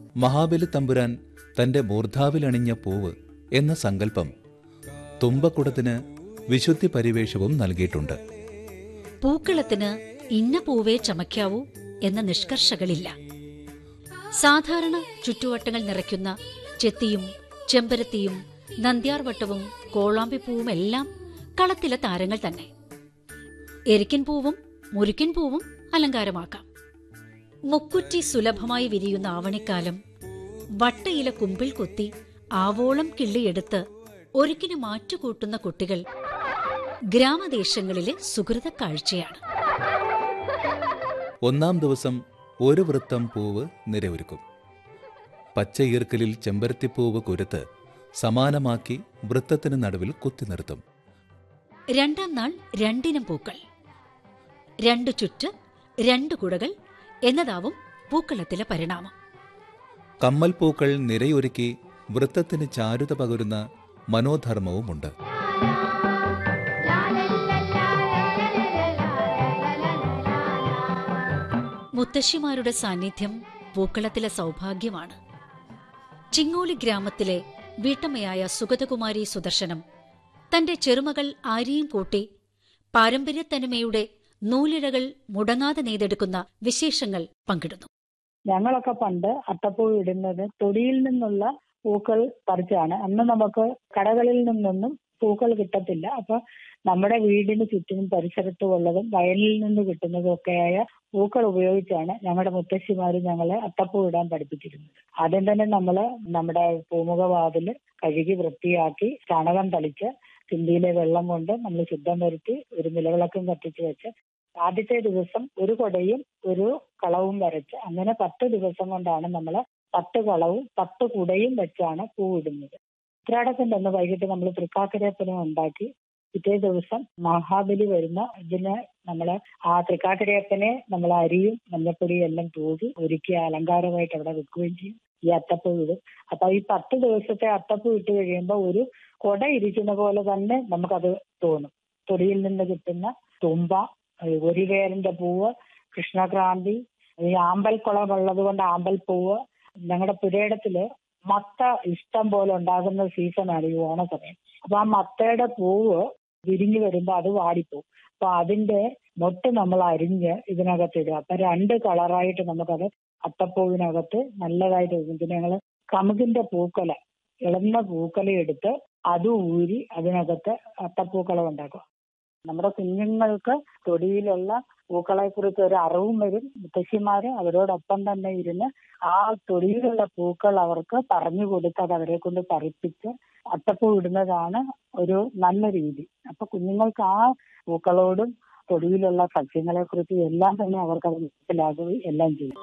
മഹാബലി തമ്പുരാൻ തന്റെ മൂർധാവിലണിഞ്ഞ പൂവ് എന്ന സങ്കല്പം തുമ്പക്കുടത്തിന് വിശുദ്ധി പരിവേഷവും നൽകിയിട്ടുണ്ട് പൂക്കളത്തിന് ഇന്ന പൂവേ ചമയ്ക്കാവൂ എന്ന നിഷ്കർഷകളില്ല സാധാരണ ചുറ്റുവട്ടങ്ങൾ നിറയ്ക്കുന്ന ചെത്തിയും ചെമ്പരത്തിയും നന്ദ്യാർവട്ടവും കോളാമ്പിപ്പൂവും എല്ലാം കളത്തിലെ താരങ്ങൾ തന്നെ എരിക്കൻ പൂവും മുരുക്കൻ പൂവും അലങ്കാരമാക്കാം മുക്കുറ്റി സുലഭമായി വിരിയുന്ന ആവണിക്കാലം വട്ടയില കുമ്പിൾ കുത്തി ആവോളം കിള്ളിയെടുത്ത് ഒരുക്കിന് മാറ്റുകൂട്ടുന്ന കുട്ടികൾ ഗ്രാമദേശങ്ങളിലെ സുഹൃത കാഴ്ചയാണ് ഒന്നാം ദിവസം ഒരു വൃത്തം പൂവ് നിരയൊരുക്കും പച്ച ഈർക്കലിൽ ചെമ്പരത്തിപ്പൂവ് കുരുത്ത് സമാനമാക്കി വൃത്തത്തിന് നടുവിൽ കുത്തി നിർത്തും രണ്ടാം നാൾ രണ്ടിനം പൂക്കൾ രണ്ടു ചുറ്റ് രണ്ട് കുടകൾ എന്നതാവും പൂക്കളത്തിലെ പരിണാമം കമ്മൽ പൂക്കൾ നിരയൊരുക്കി വൃത്തത്തിന് ചാരുത പകരുന്ന മനോധർമ്മവുമുണ്ട് മുത്തശ്ശിമാരുടെ സാന്നിധ്യം പൂക്കളത്തിലെ സൗഭാഗ്യമാണ് ചിങ്ങോലി ഗ്രാമത്തിലെ വീട്ടമ്മയായ സുഗതകുമാരി സുദർശനം തന്റെ ചെറുമകൾ ആരെയും കൂട്ടി പാരമ്പര്യത്തനിമയുടെ നൂലിഴകൾ മുടങ്ങാതെ നെയ്തെടുക്കുന്ന വിശേഷങ്ങൾ പങ്കിടുന്നു ഞങ്ങളൊക്കെ പണ്ട് അത്തപ്പൂ ഇടുന്നത് തൊടിയിൽ നിന്നുള്ള പൂക്കൾ പറിച്ചാണ് അന്ന് നമുക്ക് കടകളിൽ നിന്നൊന്നും പൂക്കൾ കിട്ടത്തില്ല അപ്പൊ നമ്മുടെ വീടിന് ചുറ്റിനും പരിസരത്തും ഉള്ളതും വയലിൽ നിന്ന് കിട്ടുന്നതും ഒക്കെയായ പൂക്കൾ ഉപയോഗിച്ചാണ് ഞങ്ങളുടെ മുത്തശ്ശിമാര് ഞങ്ങളെ അത്തപ്പൂ ഇടാൻ പഠിപ്പിച്ചിരുന്നത് ആദ്യം തന്നെ നമ്മള് നമ്മുടെ പൂമുഖ വാതില് കഴുകി വൃത്തിയാക്കി ചാണകം തളിച്ച് ചിന്തിയിലെ വെള്ളം കൊണ്ട് നമ്മൾ ശുദ്ധം വരുത്തി ഒരു നിലവിളക്കും കത്തിച്ച് വെച്ച് ആദ്യത്തെ ദിവസം ഒരു കൊടയും ഒരു കളവും വരച്ച് അങ്ങനെ പത്ത് ദിവസം കൊണ്ടാണ് നമ്മൾ പത്ത് കളവും പത്ത് കുടയും വെച്ചാണ് പൂവിടുന്നത് ഉത്രാടത്തിന്റെ അന്ന് വൈകിട്ട് നമ്മൾ തൃക്കാക്കരയപ്പനും ഉണ്ടാക്കി പിറ്റേ ദിവസം മഹാബലി വരുന്ന ഇതിന് നമ്മൾ ആ തൃക്കാക്കരയപ്പനെ നമ്മൾ അരിയും മഞ്ഞപ്പൊടിയും എല്ലാം തൂകി ഒരുക്കി അലങ്കാരമായിട്ട് അവിടെ വെക്കുകയും ചെയ്യും ഈ അത്തപ്പൂ ഇടും അപ്പൊ ഈ പത്ത് ദിവസത്തെ അത്തപ്പൂ ഇട്ട് കഴിയുമ്പോൾ ഒരു കൊട ഇരിക്കുന്ന പോലെ തന്നെ നമുക്കത് തോന്നും തൊടിയിൽ നിന്ന് കിട്ടുന്ന തുമ്പ ഒരു വേരിന്റെ പൂവ് കൃഷ്ണക്രാന്തി ഈ ആമ്പൽക്കുളം ഉള്ളത് കൊണ്ട് ആമ്പൽപ്പൂവ് ഞങ്ങളുടെ പുരയിടത്തില് മത്ത ഇഷ്ടം പോലെ ഉണ്ടാകുന്ന സീസണാണ് ഈ ഓണസമയം അപ്പൊ ആ മത്തയുടെ പൂവ് വിരിഞ്ഞു വരുമ്പോ അത് വാടിപ്പോവും അപ്പൊ അതിന്റെ മൊട്ട് നമ്മൾ അരിഞ്ഞ് ഇതിനകത്ത് ഇടുക അപ്പൊ രണ്ട് കളറായിട്ട് നമുക്കത് അത്തപ്പൂവിനകത്ത് നല്ലതായിട്ട് ഇതിന് ഞങ്ങള് കമുകിന്റെ പൂക്കല ഇളന്ന പൂക്കല എടുത്ത് അത് ഊരി അതിനകത്ത് അത്തപ്പൂക്കളം ഉണ്ടാക്കും നമ്മുടെ കുഞ്ഞുങ്ങൾക്ക് തൊടിയിലുള്ള പൂക്കളെ കുറിച്ച് ഒരു അറിവും വരും മുത്തശ്ശിമാര് അവരോടൊപ്പം തന്നെ ഇരുന്ന് ആ തൊടിയിലുള്ള പൂക്കൾ അവർക്ക് പറഞ്ഞു കൊടുത്ത് അത് അവരെ കൊണ്ട് പറിപ്പിച്ച് അത്തപ്പൂ ഇടുന്നതാണ് ഒരു നല്ല രീതി അപ്പൊ കുഞ്ഞുങ്ങൾക്ക് ആ പൂക്കളോടും തൊടിയിലുള്ള സസ്യങ്ങളെ കുറിച്ച് എല്ലാം തന്നെ അവർക്ക് അത് മനസ്സിലാകുകയും എല്ലാം ചെയ്യും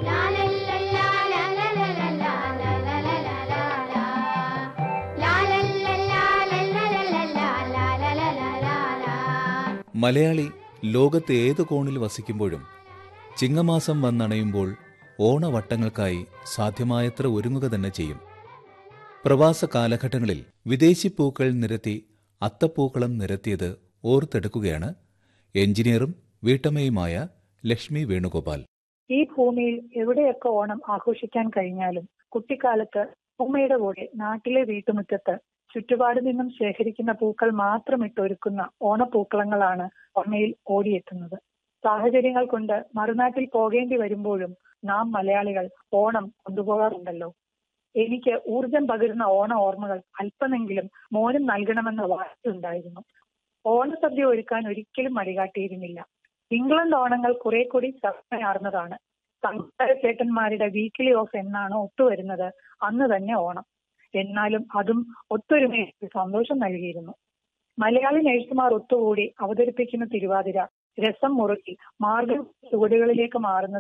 മലയാളി ലോകത്ത് ഏത് കോണിൽ വസിക്കുമ്പോഴും ചിങ്ങമാസം വന്നണയുമ്പോൾ ഓണവട്ടങ്ങൾക്കായി സാധ്യമായത്ര ഒരുങ്ങുക തന്നെ ചെയ്യും പ്രവാസ കാലഘട്ടങ്ങളിൽ വിദേശി പൂക്കൾ നിരത്തി അത്തപ്പൂക്കളം നിരത്തിയത് ഓർത്തെടുക്കുകയാണ് എഞ്ചിനീയറും വീട്ടമ്മയുമായ ലക്ഷ്മി വേണുഗോപാൽ ഈ ഭൂമിയിൽ എവിടെയൊക്കെ ഓണം ആഘോഷിക്കാൻ കഴിഞ്ഞാലും കുട്ടിക്കാലത്ത് ഉമ്മയുടെ കൂടെ നാട്ടിലെ വീട്ടുമുറ്റത്ത് ചുറ്റുപാട് നിന്നും ശേഖരിക്കുന്ന പൂക്കൾ മാത്രം ഇട്ടൊരുക്കുന്ന ഓണപ്പൂക്കളങ്ങളാണ് ഓർമ്മയിൽ ഓടിയെത്തുന്നത് സാഹചര്യങ്ങൾ കൊണ്ട് മറുനാട്ടിൽ പോകേണ്ടി വരുമ്പോഴും നാം മലയാളികൾ ഓണം കൊണ്ടുപോകാറുണ്ടല്ലോ എനിക്ക് ഊർജം പകരുന്ന ഓണ ഓർമ്മകൾ അല്പമെങ്കിലും മോനും നൽകണമെന്ന വാശിയുണ്ടായിരുന്നു ഓണസദ്യ ഒരുക്കാൻ ഒരിക്കലും മടികാട്ടിയിരുന്നില്ല ഇംഗ്ലണ്ട് ഓണങ്ങൾ കുറെ കൂടി ചർച്ചയാർന്നതാണ് സംസ്കാര ചേട്ടന്മാരുടെ വീക്കിലി ഓഫ് എന്നാണ് ഒത്തുവരുന്നത് അന്ന് തന്നെ ഓണം എന്നാലും അതും ഒത്തൊരുമയ്ക്ക് സന്തോഷം നൽകിയിരുന്നു മലയാളി നഴ്സുമാർ ഒത്തുകൂടി അവതരിപ്പിക്കുന്ന തിരുവാതിര രസം മുറുക്കി മാർഗം ചുവടുകളിലേക്ക് മാറുന്നത്